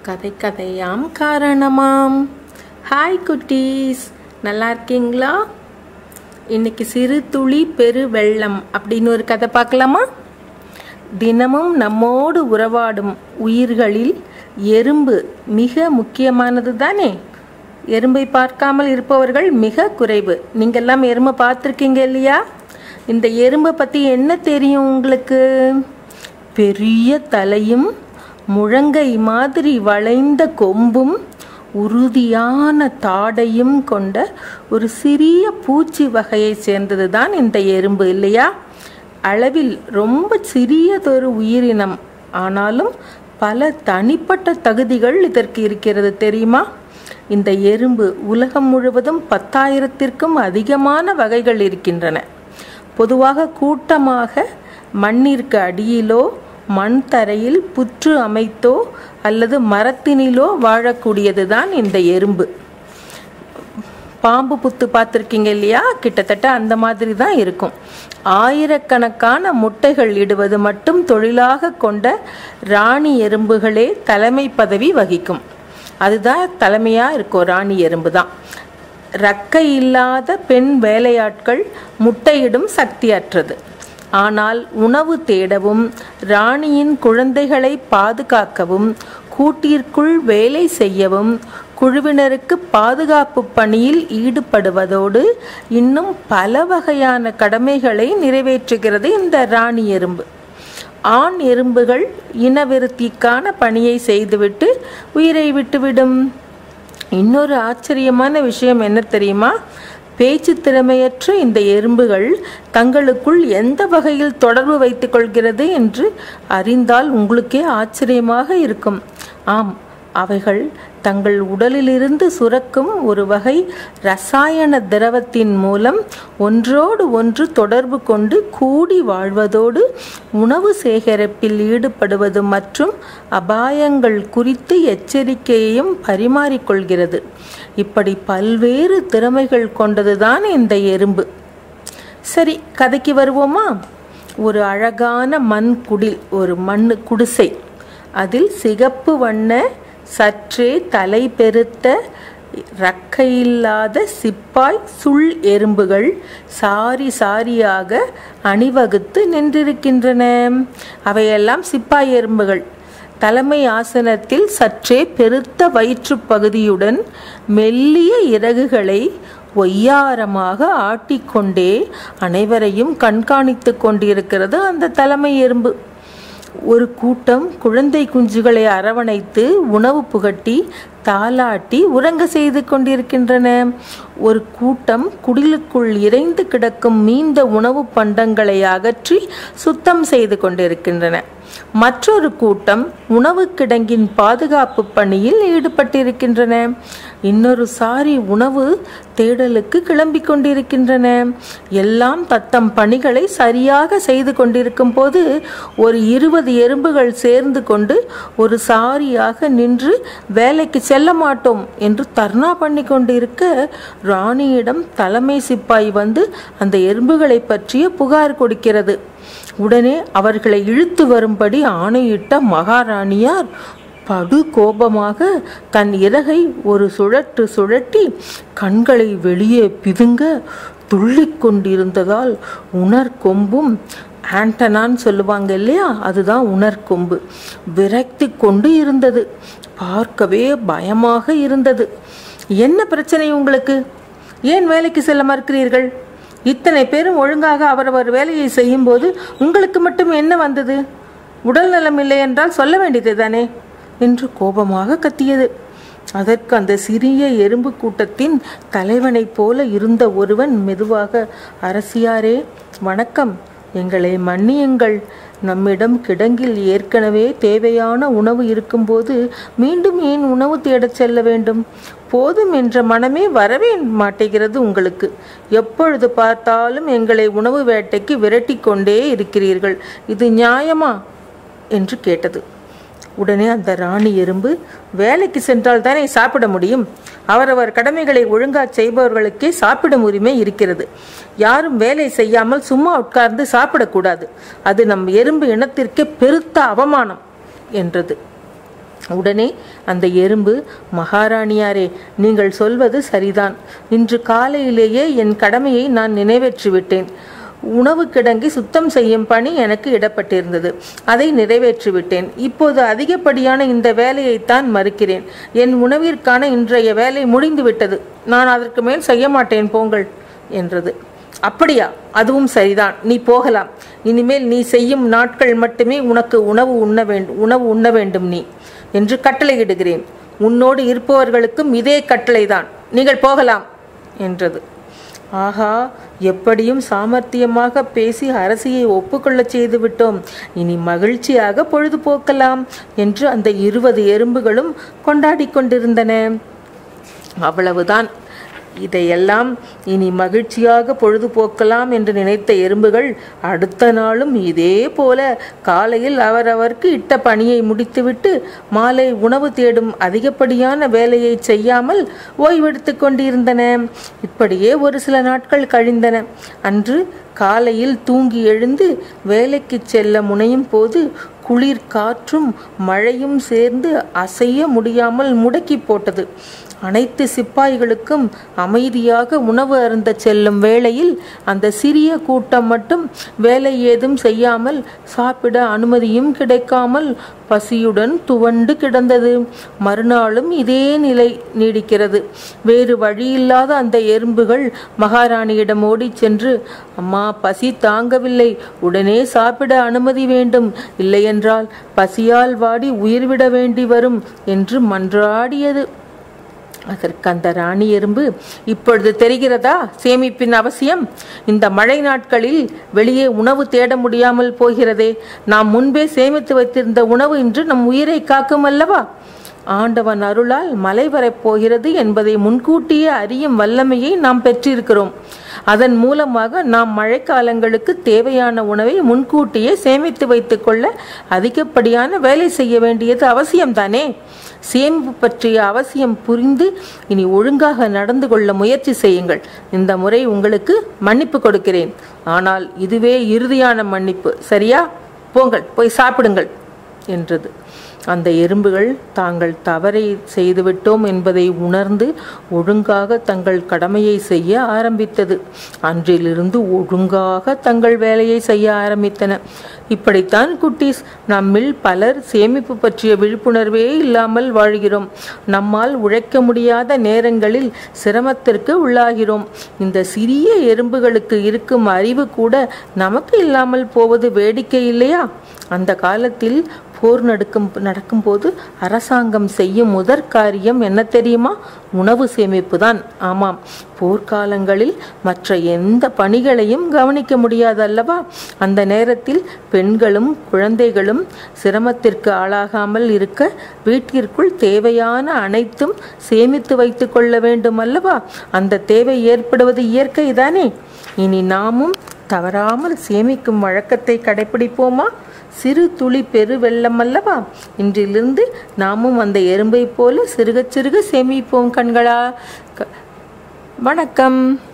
கதை கதையாம் காரணமாம் ஹாய் குட்டீஸ் நல்லா இருக்கீங்களா இன்னைக்கு சிறு துளி பெரு வெள்ளம் அப்படின்னு ஒரு கதை பார்க்கலாமா தினமும் நம்மோடு உறவாடும் உயிர்களில் எறும்பு மிக முக்கியமானது தானே எறும்பை பார்க்காமல் இருப்பவர்கள் மிக குறைவு நீங்கெல்லாம் எறும்பை பார்த்துருக்கீங்க இல்லையா இந்த எறும்பை பற்றி என்ன தெரியும் உங்களுக்கு பெரிய தலையும் முழங்கை மாதிரி வளைந்த கொம்பும் உறுதியான தாடையும் கொண்ட ஒரு சிறிய பூச்சி வகையை சேர்ந்தது தான் இந்த எறும்பு இல்லையா அளவில் ரொம்ப சிறியதொரு உயிரினம் ஆனாலும் பல தனிப்பட்ட தகுதிகள் இதற்கு இருக்கிறது தெரியுமா இந்த எறும்பு உலகம் முழுவதும் பத்தாயிரத்திற்கும் அதிகமான வகைகள் இருக்கின்றன பொதுவாக கூட்டமாக மண்ணிற்கு அடியிலோ மண் தரையில் புற்று அமைத்தோ அல்லது மரத்தினிலோ வாழக்கூடியதுதான் இந்த எறும்பு பாம்பு புத்து பார்த்துருக்கீங்க இல்லையா கிட்டத்தட்ட அந்த மாதிரி தான் இருக்கும் ஆயிரக்கணக்கான முட்டைகள் இடுவது மட்டும் தொழிலாக கொண்ட ராணி எறும்புகளே தலைமை பதவி வகிக்கும் அதுதான் தலைமையாக இருக்கும் ராணி எறும்பு தான் ரக்கை இல்லாத பெண் வேலையாட்கள் முட்டையிடும் சக்தியற்றது ஆனால் உணவு தேடவும் ராணியின் குழந்தைகளை பாதுகாக்கவும் கூட்டிற்குள் வேலை செய்யவும் குழுவினருக்கு பாதுகாப்பு பணியில் ஈடுபடுவதோடு இன்னும் பல வகையான கடமைகளை நிறைவேற்றுகிறது இந்த ராணி எறும்பு ஆண் எறும்புகள் இனவிருத்திக்கான பணியை செய்துவிட்டு உயிரை விட்டுவிடும் இன்னொரு ஆச்சரியமான விஷயம் என்ன தெரியுமா பேச்சு திறமையற்ற இந்த எறும்புகள் தங்களுக்குள் எந்த வகையில் தொடர்பு வைத்துக் கொள்கிறது என்று அறிந்தால் உங்களுக்கே ஆச்சரியமாக இருக்கும் ஆம் அவைகள் தங்கள் உடலிலிருந்து சுரக்கும் ஒரு வகை ரசாயன திரவத்தின் மூலம் ஒன்றோடு ஒன்று தொடர்பு கொண்டு கூடி வாழ்வதோடு உணவு சேகரிப்பில் ஈடுபடுவது மற்றும் அபாயங்கள் குறித்து எச்சரிக்கையையும் பரிமாறிக்கொள்கிறது இப்படி பல்வேறு திறமைகள் கொண்டதுதான் இந்த எறும்பு சரி கதைக்கு வருவோமா ஒரு அழகான மண் குடில் ஒரு மண் குடிசை அதில் சிகப்பு வண்ண சற்றே தலை பெருத்த ரக்கையில்லாத சிப்பாய் சுள் எறும்புகள் சாரி சாரியாக அணிவகுத்து நின்றிருக்கின்றன அவையெல்லாம் சிப்பாய் எறும்புகள் தலைமை ஆசனத்தில் சற்றே பெருத்த வயிற்றுப் பகுதியுடன் மெல்லிய இறகுகளை ஒய்யாரமாக ஆட்டிக்கொண்டே அனைவரையும் கண்காணித்து கொண்டிருக்கிறது அந்த தலைமை எறும்பு ஒரு கூட்டம் குழந்தை குஞ்சுகளை அரவணைத்து உணவு புகட்டி தாலாட்டி உறங்க செய்து கொண்டிருக்கின்றன ஒரு கூட்டம் குடிலுக்குள் இறைந்து கிடக்கும் மீந்த உணவு பண்டங்களை அகற்றி சுத்தம் செய்து கொண்டிருக்கின்றன மற்றொரு கூட்டம் உணவு கிடங்கின் பாதுகாப்பு பணியில் ஈடுபட்டிருக்கின்றன இன்னொரு சாரி உணவு தேடலுக்கு கிளம்பி கொண்டிருக்கின்றன எல்லாம் தத்தம் பணிகளை சரியாக செய்து கொண்டிருக்கும் போது ஒரு இருபது எறும்புகள் சேர்ந்து கொண்டு ஒரு சாரியாக நின்று வேலைக்கு செல்ல மாட்டோம் என்று தர்ணா பண்ணி கொண்டிருக்க ராணியிடம் தலைமை சிப்பாய் வந்து அந்த எறும்புகளை பற்றிய புகார் கொடுக்கிறது உடனே அவர்களை இழுத்து வரும்படி ஆணையிட்ட மகாராணியார் படு கோபமாக தன் இறகை ஒரு சுழற்று சுழட்டி கண்களை வெளியே பிதுங்க துள்ளிக் கொண்டிருந்ததால் உணர்கொம்பும் ஆண்டனான்னு சொல்லுவாங்க இல்லையா அதுதான் உணர்கொம்பு விரைத்து கொண்டு இருந்தது பார்க்கவே பயமாக இருந்தது என்ன பிரச்சனை உங்களுக்கு ஏன் வேலைக்கு செல்ல மறுக்கிறீர்கள் இத்தனை பேரும் ஒழுங்காக அவரவர் வேலையை செய்யும்போது உங்களுக்கு மட்டும் என்ன வந்தது உடல் நலம் இல்லை என்றால் சொல்ல வேண்டியது தானே என்று கோபமாக கத்தியது அதற்கு அந்த சிறிய எறும்பு கூட்டத்தின் தலைவனைப் போல இருந்த ஒருவன் மெதுவாக அரசியாரே வணக்கம் எங்களை மன்னியுங்கள் நம்மிடம் கிடங்கில் ஏற்கனவே தேவையான உணவு இருக்கும்போது மீண்டும் ஏன் உணவு தேடச் செல்ல வேண்டும் போதும் என்ற மனமே வரவே மாட்டேகிறது உங்களுக்கு எப்பொழுது பார்த்தாலும் எங்களை உணவு வேட்டைக்கு விரட்டி கொண்டே இருக்கிறீர்கள் இது நியாயமா என்று கேட்டது உடனே அந்த ராணி எறும்பு வேலைக்கு சென்றால் தானே சாப்பிட முடியும் அவரவர் கடமைகளை ஒழுங்கா செய்பவர்களுக்கே சாப்பிடும் உரிமை இருக்கிறது யாரும் வேலை செய்யாமல் சும்மா உட்கார்ந்து சாப்பிடக்கூடாது அது நம் எறும்பு இனத்திற்கே பெருத்த அவமானம் என்றது உடனே அந்த எறும்பு மகாராணியாரே நீங்கள் சொல்வது சரிதான் இன்று காலையிலேயே என் கடமையை நான் நிறைவேற்றிவிட்டேன் உணவு கிடங்கி சுத்தம் செய்யும் பணி எனக்கு இடப்பட்டிருந்தது அதை நிறைவேற்றிவிட்டேன் இப்போது அதிகப்படியான இந்த வேலையைத்தான் மறுக்கிறேன் என் உணவிற்கான இன்றைய வேலை முடிந்துவிட்டது நான் அதற்கு மேல் செய்ய மாட்டேன் போங்கள் என்றது அப்படியா அதுவும் சரிதான் நீ போகலாம் இனிமேல் நீ செய்யும் நாட்கள் மட்டுமே உனக்கு உணவு உண்ண வேண்டும் உணவு உண்ண வேண்டும் நீ என்று கட்டளையிடுகிறேன் உன்னோடு இருப்பவர்களுக்கும் இதே கட்டளைதான் நீங்கள் போகலாம் என்றது ஆஹா எப்படியும் சாமர்த்தியமாக பேசி அரசியை ஒப்புக்கொள்ளச் செய்து விட்டோம் இனி மகிழ்ச்சியாக பொழுது போக்கலாம் என்று அந்த இருபது எறும்புகளும் கொண்டாடிக் கொண்டிருந்தன அவ்வளவுதான் இதையெல்லாம் இனி மகிழ்ச்சியாக பொழுதுபோக்கலாம் என்று நினைத்த எறும்புகள் அடுத்த நாளும் இதே போல காலையில் அவரவருக்கு இட்ட பணியை முடித்துவிட்டு மாலை உணவு தேடும் அதிகப்படியான வேலையை செய்யாமல் ஓய்வெடுத்து கொண்டிருந்தன இப்படியே ஒரு சில நாட்கள் கழிந்தன அன்று காலையில் தூங்கி எழுந்து வேலைக்கு செல்ல முனையும் போது குளிர் காற்றும் மழையும் சேர்ந்து அசைய முடியாமல் முடக்கி போட்டது அனைத்து சிப்பாய்களுக்கும் அமைதியாக உணவு அருந்த செல்லும் வேளையில் அந்த சிறிய கூட்டம் மட்டும் வேலை ஏதும் செய்யாமல் சாப்பிட அனுமதியும் கிடைக்காமல் பசியுடன் துவண்டு கிடந்தது மறுநாளும் இதே நிலை நீடிக்கிறது வேறு வழியில்லாத அந்த எறும்புகள் மகாராணியிடம் ஓடிச் சென்று அம்மா பசி தாங்கவில்லை உடனே சாப்பிட அனுமதி வேண்டும் இல்லையென்றால் பசியால் வாடி உயிர்விட வேண்டி வரும் என்று மன்றாடியது அதற்கு அந்த ராணி எறும்பு இப்பொழுது தெரிகிறதா சேமிப்பின் அவசியம் இந்த மழை நாட்களில் வெளியே உணவு தேட முடியாமல் போகிறதே நாம் முன்பே சேமித்து வைத்திருந்த உணவு இன்று நம் உயிரை காக்கும் அல்லவா ஆண்டவன் அருளால் மழை வரப்போகிறது என்பதை முன்கூட்டியே அறியும் வல்லமையை நாம் பெற்றிருக்கிறோம் அதன் மூலமாக நாம் மழைக்காலங்களுக்கு தேவையான உணவை முன்கூட்டியே சேமித்து வைத்துக்கொள்ள அதிகப்படியான வேலை செய்ய வேண்டியது அவசியம்தானே சேமிப்பு பற்றிய அவசியம் புரிந்து இனி ஒழுங்காக நடந்து கொள்ள முயற்சி செய்யுங்கள் இந்த முறை உங்களுக்கு மன்னிப்பு கொடுக்கிறேன் ஆனால் இதுவே இறுதியான மன்னிப்பு சரியா போங்கள் போய் சாப்பிடுங்கள் என்றது அந்த எறும்புகள் தாங்கள் தவறை செய்துவிட்டோம் என்பதை உணர்ந்து ஒழுங்காக தங்கள் கடமையை செய்ய ஆரம்பித்தது அன்றிலிருந்து ஒழுங்காக தங்கள் வேலையை செய்ய ஆரம்பித்தன இப்படித்தான் குட்டீஸ் நம்மில் பலர் சேமிப்பு பற்றிய விழிப்புணர்வே இல்லாமல் வாழ்கிறோம் நம்மால் உழைக்க முடியாத நேரங்களில் சிரமத்திற்கு உள்ளாகிறோம் இந்த சிறிய எறும்புகளுக்கு இருக்கும் அறிவு கூட நமக்கு இல்லாமல் போவது வேடிக்கை இல்லையா அந்த காலத்தில் போர் நடக்கும் நடக்கும்போது அரசாங்கம் செய்யும் முதற் காரியம் என்ன தெரியுமா உணவு சேமிப்பு தான் ஆமாம் போர்க்காலங்களில் மற்ற எந்த பணிகளையும் கவனிக்க முடியாது அல்லவா அந்த நேரத்தில் பெண்களும் குழந்தைகளும் சிரமத்திற்கு ஆளாகாமல் இருக்க வீட்டிற்குள் தேவையான அனைத்தும் சேமித்து வைத்து கொள்ள வேண்டும் அல்லவா அந்த தேவை ஏற்படுவது இயற்கை தானே இனி நாமும் தவறாமல் சேமிக்கும் வழக்கத்தை கடைபிடிப்போமா சிறு துளி பெரு வெள்ளம் அல்லவா இன்றிலிருந்து நாமும் அந்த எறும்பை போல சிறுக சிறுக சேமிப்போம் கண்களா க- வணக்கம்